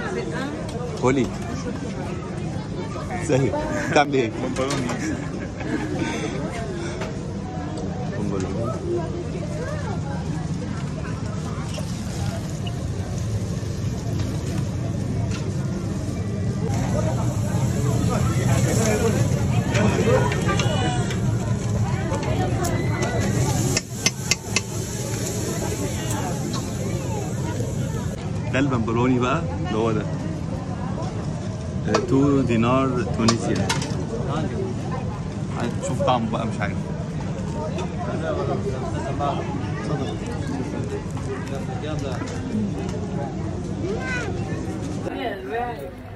قولي ازيك بتعمل ايه؟ بمبروني بونبوني. ده البمبروني بقى اللي هو ده 2 دينار تونسيا شوف طعمه بقى مش عارف Yeah, right.